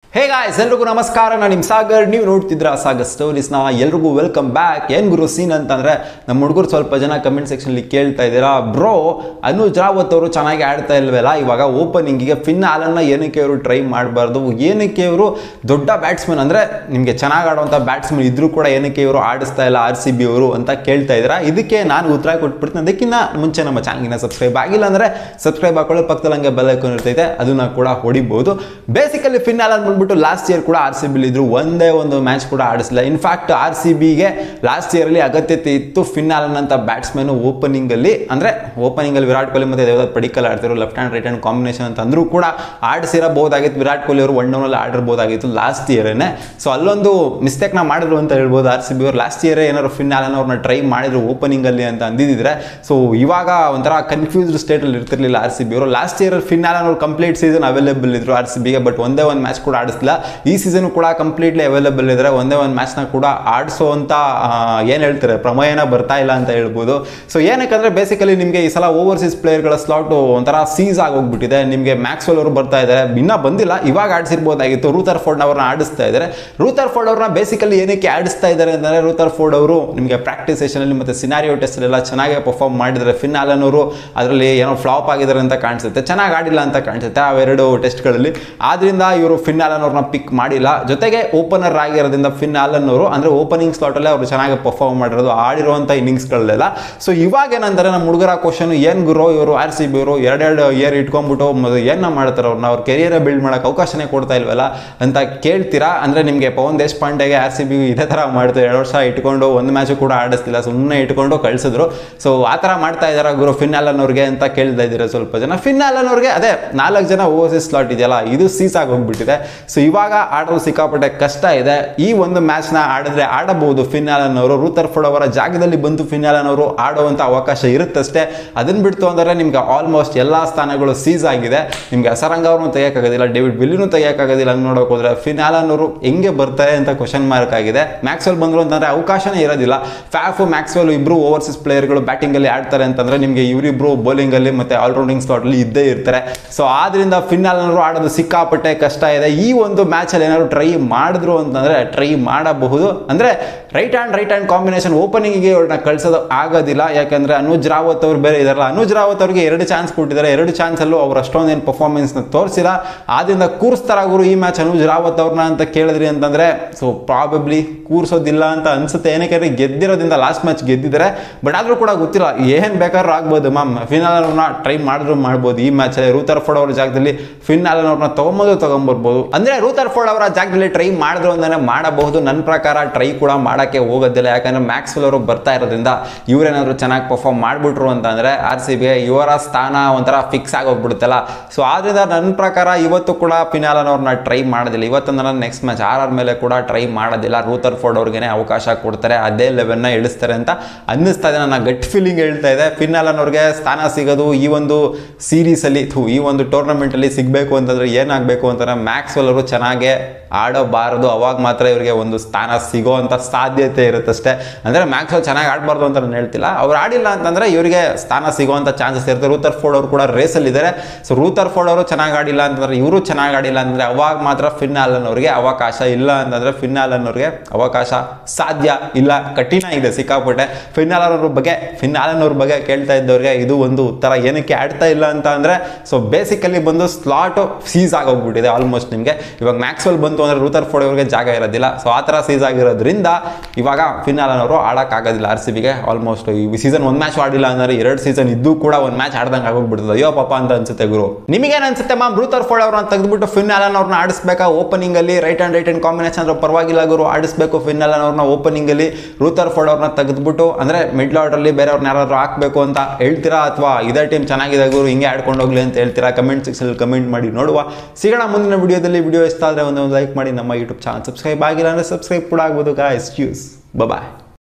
hey guys ಎಲ್ರಿಗೂ ನಮಸ್ಕಾರ ನಾನು ನಿಮ್ಮ ಸಾಗರ್ ನೀವು ನೋಡ್ತಿದ್ರ ಸಾಗರ್ ಸ್ಟೋರೀಸ್ನ ಎಲ್ರಿಗೂ ವೆಲ್ಕಮ್ ಬ್ಯಾಕ್ ಏನು ಗುರು ಸೀನ್ ಅಂತಂದ್ರೆ ನಮ್ಮ ಹುಡುಗರು ಸ್ವಲ್ಪ ಜನ ಕಮೆಂಟ್ ಸೆಕ್ಷನ್ಲಿ ಕೇಳ್ತಾ ಇದ್ದೀರಾ ಬ್ರೋ ಅನುಜ್ ರಾವತ್ ಅವರು ಚೆನ್ನಾಗಿ ಆಡ್ತಾ ಇಲ್ವಲ್ಲ ಇವಾಗ ಓಪನಿಂಗಿಗೆ ಫಿನ್ ಆಲನ್ನ ಏನಕ್ಕೆ ಅವರು ಟ್ರೈ ಮಾಡಬಾರ್ದು ಏನಕ್ಕೆ ಇವರು ದೊಡ್ಡ ಬ್ಯಾಟ್ಸ್ಮನ್ ಅಂದರೆ ನಿಮಗೆ ಚೆನ್ನಾಗಿ ಆಡುವಂಥ ಬ್ಯಾಟ್ಸ್ಮನ್ ಇದ್ರೂ ಕೂಡ ಏನಕ್ಕೆ ಇವರು ಆಡಿಸ್ತಾ ಇಲ್ಲ ಆರ್ ಸಿ ಬಿ ಅವರು ಅಂತ ಕೇಳ್ತಾ ಇದ್ದೀರಾ ಇದಕ್ಕೆ ನಾನು ಉತ್ತರ ಕೊಟ್ಬಿಡ್ತೀನಿ ಅದಕ್ಕಿಂತ ಮುಂಚೆ ನಮ್ಮ ಚಾನಲ್ಗಿನ ಸಬ್ಸ್ಕ್ರೈಬ್ ಆಗಿಲ್ಲ ಅಂದರೆ ಸಬ್ಸ್ಕ್ರೈಬ್ ಹಾಕೊಳ್ಳೋ ಪಕ್ಕದಲ್ಲಿ ಹಂಗೆ ಬೆಲ್ ಐಕಾನ್ ಇರ್ತೈತೆ ಅದನ್ನ ಕೂಡ ಹೊಡಿಬಹುದು ಬೇಸಿಕಲಿ ಫಿನ್ನಾಲ್ ಅಂದ್ಬಿಟ್ಟು ಲಾಸ್ಟ್ ಇಯರ್ ಕೂಡ ಆರ್ ಸಿ ಬಿ ಇದ್ರು ಒಂದೇ ಒಂದು ಮ್ಯಾಚ್ ಕೂಡ ಆಡಿಸಿಲ್ಲ ಇನ್ಫ್ಯಾಕ್ಟ್ ಆರ್ ಸಿ ಬಿಗೆ ಲಾಸ್ಟ್ ಇಯರಲ್ಲಿ ಅಗತ್ಯತೆ ಇತ್ತು ಫಿನ್ನಾಲ್ ಅಂತ ಬ್ಯಾಟ್ಸ್ಮನ್ ಓಪನಿಂಗ್ ಅಲ್ಲಿ ಅಂದ್ರೆ ಓಪನಿಂಗ್ ಅಲ್ಲಿ ವಿರಾಟ್ ಕೊಹ್ಲಿ ಮತ್ತೆ ದೇವದತ್ ಪಡಿಕಲ್ ಆಡ್ತಿರೋ left hand right hand combination ಅಂತ ಅಂದ್ರೂ ಕೂಡ ಆಡಿಸಿರಬಹುದಾಗಿತ್ತು ವಿರಾಟ್ ಕೊಹ್ಲಿ ಅವರು ಒನ್ ಡೌನಲ್ಲಿ ಆಡಿರ್ಬೋದಾಗಿತ್ತು ಲಾಸ್ಟ್ ಇಯರೇನೆ ಸೊ ಅಲ್ಲೊಂದು ಮಿಸ್ಟೇಕ್ ನ ಮಾಡಿದ್ರು ಅಂತ ಹೇಳ್ಬೋದು ಆರ್ ಸಿ ಬಿ ಅವರು ಲಾಸ್ಟ್ ಇಯರ್ ಏನಾದ್ರು ಫಿನ್ನಾಲ್ ಅವ್ರನ್ನ ಟ್ರೈ ಮಾಡಿದ್ರು ಓಪನಿಂಗ್ ಅಲ್ಲಿ ಅಂತ ಅಂದಿದ್ರೆ ಸೊ ಇವಾಗ ಒಂಥರ ಕನ್ಫ್ಯೂಸ್ಡ್ ಸ್ಟೇಟ್ ಅಲ್ಲಿ ಇರ್ತಿರ್ಲಿಲ್ಲ ಆರ್ ಸಿ ಬಿ ಅವರು ಲಾಸ್ಟ್ ಇಯರ್ ಫಿನ್ನಾಲ್ ಅವ್ರು ಕಂಪ್ಲೀಟ್ ಸೀಸನ್ ಅವೈಲೇಬಲ್ ಇದ್ರು ಆರ್ ಸಿ ಬಿಗೆ ಬಟ್ ಒಂದೇ ಒಂದು ಮ್ಯಾಚ್ ಕೂಡ ಆಡಿಸಿಲ್ಲ ಈ ಸೀಸನ್ ಕೂಡ ಕಂಪ್ಲೀಟ್ಲಿ ಅವೈಲೇಬಲ್ ಇದ್ರೆ ಒಂದೇ ಒಂದು ಮ್ಯಾಚ್ನ ಕೂಡ ಆಡಿಸುವಂತ ಏನು ಹೇಳ್ತಾರೆ ಪ್ರಮೇಯನ ಬರ್ತಾ ಇಲ್ಲ ಅಂತ ಹೇಳ್ಬೋದು ಸೊ ಏನಕ್ಕಂದ್ರೆ ಬೇಸಿಕಲಿ ನಿಮಗೆ ಈ ಸಲ ಓವರ್ಸೀಸ್ ಪ್ಲೇಯರ್ಗಳ ಸ್ಲಾಟ್ ಒಂಥರ ಸೀಸ್ ಆಗೋಗ್ಬಿಟ್ಟಿದೆ ನಿಮಗೆ ಮ್ಯಾಕ್ಸ್ವೆಲ್ ಅವರು ಬರ್ತಾ ಇದ್ದಾರೆ ಇನ್ನೂ ಬಂದಿಲ್ಲ ಇವಾಗ ಆಡಿಸಿರ್ಬೋದಾಗಿತ್ತು ರೂತರ್ ಫೋರ್ಡ್ ಅವ್ರನ್ನ ಆಡಿಸ್ತಾ ಇದ್ದಾರೆ ರೂತರ್ ಫೋರ್ಡ್ ಅವ್ರನ್ನ ಬೇಸಿಕಲಿ ಏನಕ್ಕೆ ಆಡಿಸ್ತಾ ಇದ್ದಾರೆ ಅಂತಂದ್ರೆ ರೂತರ್ ಫೋರ್ಡ್ ಅವರು ನಿಮಗೆ ಪ್ರಾಕ್ಟೀಸ್ ಸೆಷನಲ್ಲಿ ಮತ್ತೆ ಸಿನಾರಿಯೋ ಟೆಸ್ಟಲ್ಲೆಲ್ಲ ಚೆನ್ನಾಗಿ ಪರ್ಫಾರ್ಮ್ ಮಾಡಿದ್ದಾರೆ ಫಿನ್ ಆಲನ್ ಅವರು ಅದರಲ್ಲಿ ಏನೋ ಫ್ಲಾಪ್ ಆಗಿದ್ದಾರೆ ಅಂತ ಕಾಣಿಸುತ್ತೆ ಚೆನ್ನಾಗಿ ಆಡಿಲ್ಲ ಅಂತ ಕಾಣಿಸುತ್ತೆ ಅವೆರಡು ಟೆಸ್ಟ್ಗಳಲ್ಲಿ ಆದ್ರಿಂದ ಇವರು ಫಿನ್ ಆಲನ್ ಅವ್ರನ್ನ ಪಿಕ್ ಮಾಡಿಲ್ಲ ಜೊತೆಗೆ ಓಪನರ್ ಆಗಿರೋದ್ರಿಂದ ಫಿನ್ ಆಲನ್ ಅವರು ಅಂದ್ರೆ ಓಪನಿಂಗ್ ಸ್ಲಾಟಲ್ಲೇ ಅವರು ಚೆನ್ನಾಗಿ ಪರ್ಫಾರ್ಮ್ ಮಾಡಿರೋದು ಆಡಿರುವಂಥ ಇನ್ನಿಂಗ್ಸ್ಗಳಲ್ಲೆಲ್ಲ ಸೊ ಇವಾಗ ಏನಂತಾರೆ ನಮ್ಮ ಹುಡುಗರ ಕ್ವಶನ್ ಏನು ಗುರು ಇವರು ಆರ್ ಸಿ ಬಿ ಅವರು ಎರಡೆರಡು ಇಯರ್ ಇಟ್ಕೊಂಡ್ಬಿಟ್ಟು ಏನ ಮಾಡ್ತಾರೆ ಅವ್ರನ್ನ ಅವ್ರ ಕೆರಿಯರ್ ಬಿಲ್ಡ್ ಮಾಡೋಕೆ ಅವಕಾಶನೇ ಕೊಡ್ತಾ ಇಲ್ವಲ್ಲ ಅಂತ ಕೇಳ್ತೀರಾ ಅಂದ್ರೆ ನಿಮಗೆ ಪವನ್ ದೇಶಪಾಂಡೆಗೆ ಆರ್ ಸಿ ಬಿ ಇದೇ ಥರ ಮಾಡ್ತಾರೆ ಎರಡು ವರ್ಷ ಇಟ್ಕೊಂಡು ಒಂದು ಮ್ಯಾಚು ಕೂಡ ಆಡಿಸ್ತಿಲ್ಲ ಸುಮ್ಮನೆ ಇಟ್ಕೊಂಡು ಕಳಿಸಿದ್ರು ಸೊ ಆ ಥರ ಮಾಡ್ತಾ ಇದ್ದಾರೆ ಗುರು ಫಿನ್ ಆಲನ್ ಅವ್ರಿಗೆ ಅಂತ ಕೇಳ್ತಾ ಇದ್ದೀರಾ ಸ್ವಲ್ಪ ಜನ ಫಿನ್ ಆಲನ್ ಅವ್ರಿಗೆ ಅದೇ ನಾಲ್ಕು ಜನ ಓವರ್ಸೀಸ್ ಸ್ಲಾಟ್ ಇದೆಯಲ್ಲ ಇದು ಸೀಸ್ ಆಗಿ ಹೋಗ್ಬಿಟ್ಟಿದೆ ಸೊ ಇವಾಗ ಆಡೋದು ಸಿಕ್ಕಾಪಟ್ಟೆ ಕಷ್ಟ ಇದೆ ಈ ಒಂದು ಮ್ಯಾಚ್ನ ಆಡಿದ್ರೆ ಆಡಬಹುದು ಫಿನ್ನಾಲನ್ ಅವರು ರೂತರ್ಫೋರ್ಡ್ ಅವರ ಜಾಗದಲ್ಲಿ ಬಂದು ಫಿನ್ನಾಲನ್ ಅವರು ಆಡುವಂಥ ಅವಕಾಶ ಇರುತ್ತಷ್ಟೇ ಅದನ್ನ ಬಿಡ್ತು ಅಂದರೆ ನಿಮ್ಗೆ ಆಲ್ಮೋಸ್ಟ್ ಎಲ್ಲ ಸ್ಥಾನಗಳು ಸೀಸ್ ಆಗಿದೆ ನಿಮ್ಗೆ ಅಸರಂಗ ಅವ್ರನ್ನು ತೆಗಿಯೋಕ್ಕಾಗೋದಿಲ್ಲ ಡೇವಿಡ್ ಬಿಲ್ಲಿನೂ ತೆಗಿಯೋಕ್ಕಾಗೋದಿಲ್ಲ ಹಂಗೆ ನೋಡೋಕೆ ಹೋದ್ರೆ ಫಿನಾಲನ್ ಅವರು ಹೆಂಗೆ ಬರ್ತಾರೆ ಅಂತ ಕ್ವಶನ್ ಮಾರ್ಕ್ ಆಗಿದೆ ಮ್ಯಾಕ್ಸ್ವೆಲ್ ಬಂದರು ಅಂತಂದ್ರೆ ಅವಕಾಶನೇ ಇರೋದಿಲ್ಲ ಫ್ಯಾಫು ಮ್ಯಾಕ್ಸ್ವೆಲ್ ಇಬ್ರು ಓವರ್ಸೀಸ್ ಪ್ಲೇಯರ್ಗಳು ಬ್ಯಾಟಿಂಗಲ್ಲಿ ಆಡ್ತಾರೆ ಅಂತಂದ್ರೆ ನಿಮಗೆ ಇವರಿಬ್ರು ಬೌಲಿಂಗಲ್ಲಿ ಮತ್ತೆ ಆಲ್ರೌಂಡಿಂಗ್ ಸ್ಲಾಟಲ್ಲಿ ಇದ್ದೇ ಇರ್ತಾರೆ ಸೊ ಆದ್ರಿಂದ ಫಿನ್ನಾಲನರು ಆಡೋದು ಸಿಕ್ಕಾಪಟ್ಟೆ ಕಷ್ಟ ಇದೆ ಈ ಒಂದು ಮ್ಯಾಚಲ್ಲಿ ಏನಾದ್ರು ಟ್ರೈ ಮಾಡಿದ್ರು ಅಂತಂದ್ರೆ ಟ್ರೈ ಮಾಡಬಹುದು ಅಂದ್ರೆ right hand right hand combination ಓಪನಿಂಗಿಗೆ ಅವ್ರನ್ನ ಕಳ್ಸೋದು ಆಗೋದಿಲ್ಲ ಯಾಕಂದ್ರೆ ಅನುಜ್ ರಾವತ್ ಅವ್ರು ಬೇರೆ ಇದಾರಲ್ಲ ಅನುಜ್ ರಾವತ್ ಅವ್ರಿಗೆ ಎರಡು ಚಾನ್ಸ್ ಕೊಟ್ಟಿದ್ದಾರೆ ಎರಡು ಚಾನ್ಸ್ ಅಲ್ಲೂ ಅವ್ರು ಅಷ್ಟೊಂದೇನು ಪರ್ಫಾರ್ಮೆನ್ಸ್ನ ತೋರಿಸಿಲ್ಲ ಆದ್ರಿಂದ ಕೂರಿಸ್ತಾರ ಗುರು ಈ ಮ್ಯಾಚ್ ಅನುಜ್ ರಾವತ್ ಅವ್ರನ್ನ ಅಂತ ಕೇಳಿದ್ರಿ ಅಂತಂದ್ರೆ ಸೊ ಪ್ರಾಬಬ್ಲಿ ಕೂರಿಸೋದಿಲ್ಲ ಅಂತ ಅನ್ಸುತ್ತೆ ಏನಕ್ಕೆ ಗೆದ್ದಿರೋದ್ರಿಂದ ಲಾಸ್ಟ್ ಮ್ಯಾಚ್ ಗೆದ್ದಿದ್ದಾರೆ ಬಟ್ ಆದ್ರೂ ಕೂಡ ಗೊತ್ತಿಲ್ಲ ಏನ್ ಬೇಕಾದ್ರೂ ಆಗ್ಬೋದು ಮ್ಯಾಮ್ ಫಿನಾಲ್ ಅವ್ರನ್ನ ಟ್ರೈ ಮಾಡಿದ್ರು ಮಾಡ್ಬೋದು ಈ ಮ್ಯಾಚ್ ರೂತರ್ ಫೋರ್ಡ್ ಅವ್ರ ಜಾಗದಲ್ಲಿ ಫಿನಾಲ್ ಅವ್ರನ್ನ ತಗೊಂಬೋದು ತಗೊಂಬರ್ಬೋದು ಅಂದ್ರೆ ರೂತರ್ ಫೋರ್ಡ್ ಅವರ ಜಾಗದಲ್ಲಿ ಟ್ರೈ ಮಾಡಿದ್ರು ಅಂದ್ರೆ ಮಾಡಬಹುದು ನನ್ನ ಪ್ರಕಾರ ಟ್ರೈ ಕೂಡ ಮಾಡಕ್ಕೆ ಹೋಗೋದಿಲ್ಲ ಯಾಕಂದ್ರೆ ಮ್ಯಾಕ್ಸ್ವೆಲ್ ಅವರು ಬರ್ತಾ ಇರೋದ್ರಿಂದ ಇವ್ರೇನಾದ್ರು ಚೆನ್ನಾಗಿ ಪರ್ಫಾರ್ಮ್ ಮಾಡ್ಬಿಟ್ರು ಅಂತಂದ್ರೆ ಆರ್ ಸಿ ಬಿಗೆ ಇವರ ಸ್ಥಾನ ಒಂಥರ ಫಿಕ್ಸ್ ಆಗೋಗ್ಬಿಡುತ್ತಲ್ಲ ಸೊ ಆದ್ರಿಂದ ನನ್ನ ಪ್ರಕಾರ ಇವತ್ತು ಕೂಡ ಫಿನಾಲನ್ ಅವ್ರನ್ನ ಟ್ರೈ ಮಾಡೋದಿಲ್ಲ ಇವತ್ತಂದ್ರೆ ನೆಕ್ಸ್ಟ್ ಮ್ಯಾಚ್ ಆರ್ ಆರ್ ಮೇಲೆ ಕೂಡ ಟ್ರೈ ಮಾಡೋದಿಲ್ಲ ರೂತರ್ ಫೋರ್ಡ್ ಅವ್ರಿಗೆ ಅವಕಾಶ ಕೊಡ್ತಾರೆ ಅದೇ ಲೆವೆಲ್ನ ಇಳಿಸ್ತಾರೆ ಅಂತ ಅನ್ನಿಸ್ತಾ ಇದೆ ನನ್ನ ಗಟ್ ಫೀಲಿಂಗ್ ಹೇಳ್ತಾ ಇದೆ ಫಿನಾಲನ್ ಅವ್ರಿಗೆ ಸ್ಥಾನ ಸಿಗೋದು ಈ ಒಂದು ಸೀರೀಸಲ್ಲಿ ಥೂ ಈ ಒಂದು ಟೂರ್ನಮೆಂಟಲ್ಲಿ ಸಿಗಬೇಕು ಅಂತಂದ್ರೆ ಏನಾಗಬೇಕು ಅಂತಂದ್ರೆ ಮ್ಯಾಕ್ಸ್ವೆಲ್ ಅವರು ಚೆನ್ನಾಗೆ ಆಡಬಾರದು ಅವಾಗ ಮಾತ್ರ ಇವರಿಗೆ ಒಂದು ಸ್ಥಾನ ಸಿಗೋ ಅಂತ ಸಾಧ್ಯತೆ ಇರುತ್ತಷ್ಟೇ ಅಂದರೆ ಮ್ಯಾಕ್ಸ್ವೆಲ್ ಚೆನ್ನಾಗಿ ಆಡಬಾರ್ದು ಅಂತ ನಾನು ಹೇಳ್ತಿಲ್ಲ ಅವ್ರು ಆಡಿಲ್ಲ ಅಂತಂದರೆ ಇವರಿಗೆ ಸ್ಥಾನ ಸಿಗೋವಂಥ ಚಾನ್ಸಸ್ ಇರುತ್ತೆ ರೂತರ್ ಫೋರ್ಡ್ ಅವರು ಕೂಡ ರೇಸಲ್ಲಿ ಇದ್ದಾರೆ ಸೊ ರೂತರ್ ಫೋರ್ಡ್ ಅವರು ಚೆನ್ನಾಗಿ ಆಡಿಲ್ಲ ಅಂತಂದ್ರೆ ಇವರು ಚೆನ್ನಾಗಿ ಆಡಿಲ್ಲ ಅಂತಂದರೆ ಅವಾಗ ಮಾತ್ರ ಫಿನ್ ಆಲನ್ ಅವ್ರಿಗೆ ಅವಕಾಶ ಇಲ್ಲ ಅಂತಂದರೆ ಫಿನ್ ಆಲನ್ ಅವ್ರಿಗೆ ಅವಕಾಶ ಸಾಧ್ಯ ಇಲ್ಲ ಕಠಿಣ ಇದೆ ಸಿಕ್ಕಾಪಟ್ಟೆ ಫಿನ್ ಆಲನ್ ಅವ್ರ ಬಗ್ಗೆ ಫಿನ್ ಆಲನ್ ಅವ್ರ ಬಗ್ಗೆ ಕೇಳ್ತಾ ಇದ್ದವ್ರಿಗೆ ಇದು ಒಂದು ಉತ್ತರ ಏನಕ್ಕೆ ಆಡ್ತಾ ಇಲ್ಲ ಅಂತ ಅಂದರೆ ಸೊ ಬೇಸಿಕಲಿ ಬಂದು ಸ್ಲಾಟ್ ಸೀಸ್ ಆಗೋಗ್ಬಿಟ್ಟಿದೆ ಆಲ್ಮೋಸ್ಟ್ ನಿಮಗೆ ಇವಾಗ ಮ್ಯಾಕ್ಸ್ವೆಲ್ ಬಂತು ಅಂದರೆ ರೂತರ್ ಫೋರ್ಡ್ ಅವ್ರಿಗೆ ಜಾಗ ಇರೋದಿಲ್ಲ ಸೊ ಆ ಥರ ಸೀಸ್ ಆಗಿರೋದ್ರಿಂದ ಇವಾಗ ಫಿನಾಲನ್ ಅವರು ಆಡೋಕ್ಕಾಗೋದಿಲ್ಲ ಆರ್ ಸಿ ಬಿಗೆ ಆಲ್ಮೋಸ್ಟ್ ಈ ಸೀಸನ್ ಒಂದು ಮ್ಯಾಚ್ ಆಡಿಲ್ಲ ಅಂದ್ರೆ ಎರಡು ಸೀಸನ್ ಇದ್ದು ಕೂಡ ಒಂದು ಮ್ಯಾಚ್ ಆಡ್ದಂಗೆ ಆಗೋಗ್ಬಿಡ್ತದೆ ಅಯ್ಯೋ ಪಾಪ ಅಂತ ಅನ್ಸುತ್ತೆ ಗುರು ನಿಮಗೇನು ಅನ್ಸುತ್ತೆ ಮ್ಯಾಮ್ ರೂತರ್ ಫೋರ್ಡ್ ಅವ್ರನ್ನ ತೆಗೆದ್ಬಿಟ್ಟು ಫಿನಾಲನ್ ಅವ್ರನ್ನ ಆಡಿಸ್ಬೇಕಾ ಓಪನಿಂಗ್ ಅಲ್ಲಿ right hand right hand combination ಅಂದ್ರೆ ಪರವಾಗಿಲ್ಲ ಗುರು ಆಡಿಸ್ಬೇಕು ಫಿನಾಲನ್ ಅವ್ರನ್ನ ಓಪನಿಂಗ್ ಅಲ್ಲಿ ರೂತರ್ ಫೋರ್ಡ್ ಅವ್ರನ್ನ ತೆಗೆದ್ಬಿಟ್ಟು ಅಂದ್ರೆ ಮಿಡ್ಲ್ ಆರ್ಡರ್ ಅಲ್ಲಿ ಬೇರೆಯವ್ರನ್ನ ಯಾರಾದ್ರೂ ಹಾಕ್ಬೇಕು ಅಂತ ಹೇಳ್ತೀರಾ ಅಥವಾ ಇದೇ ಟೀಮ್ ಚೆನ್ನಾಗಿದೆ ಗುರು ಹಿಂಗೆ ಆಡ್ಕೊಂಡು ಹೋಗ್ಲಿ ಅಂತ ಹೇಳ್ತೀರಾ ಕಮೆಂಟ್ ಸೆಕ್ಷನ್ ಕಮೆಂಟ್ ಮಾಡಿ ನೋಡುವ ಸಿಗೋಣ ಮುಂದಿನ ವಿಡಿಯೋದಲ್ಲಿ ವಿಡಿಯೋ ಇಷ್ಟ ಆದರೆ ಒಂದು ಲೈಕ್ ಮಾಡಿ ನಮ್ಮ ಯೂಟ್ಯೂಬ್ ಚಾನಲ್ ಸಬ್ಸ್ಕ್ರೈಬ್ ಆಗಿಲ್ಲ ಅಂದರೆ ಸಬ್ಸ್ಕ್ರೈಬ್ ಕೂಡ ಆಗ್ಬೋದು ಗಾಯ್ಸ್ ಯೂಸ್ ಬಾಯ್